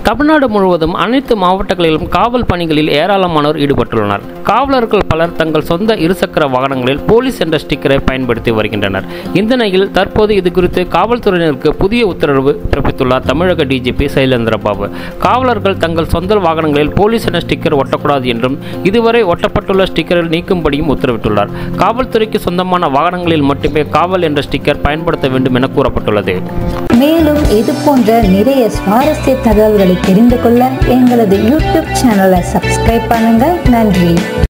தமிழ்நாடு முழுவதும் அனைத்து மாவட்டங்களிலும் காவல் பணிகளில் ஏராளமானோர் ஈடுபட்டுள்ளனர் காவலர்கள் பலர் தங்கள் சொந்த இருசக்கர வாகனங்களில் போலீஸ் என்ற ஸ்டிக்கரை பயன்படுத்தி வருகின்றனர் இந்த நிலையில் தற்போது இது குறித்து காவல்துறையினருக்கு புதிய உத்தரவு பிறப்பித்துள்ளார் தமிழக டிஜிபி சைலேந்திரபாபு காவலர்கள் தங்கள் சொந்த வாகனங்களில் போலீஸ் என்ற ஸ்டிக்கர் ஒட்டக்கூடாது என்றும் இதுவரை ஒட்டப்பட்டுள்ள ஸ்டிக்கரில் நீக்கும்படியும் உத்தரவிட்டுள்ளார் காவல்துறைக்கு சொந்தமான வாகனங்களில் மட்டுமே காவல் என்ற ஸ்டிக்கர் பயன்படுத்த வேண்டும் என கூறப்பட்டுள்ளது மேலும் இது போன்ற நிறைய சுவாரஸ்ய தகவல்களை தெரிந்து கொள்ள எங்களது யூடியூப் சேனலை சப்ஸ்கிரைப் பண்ணுங்க நன்றி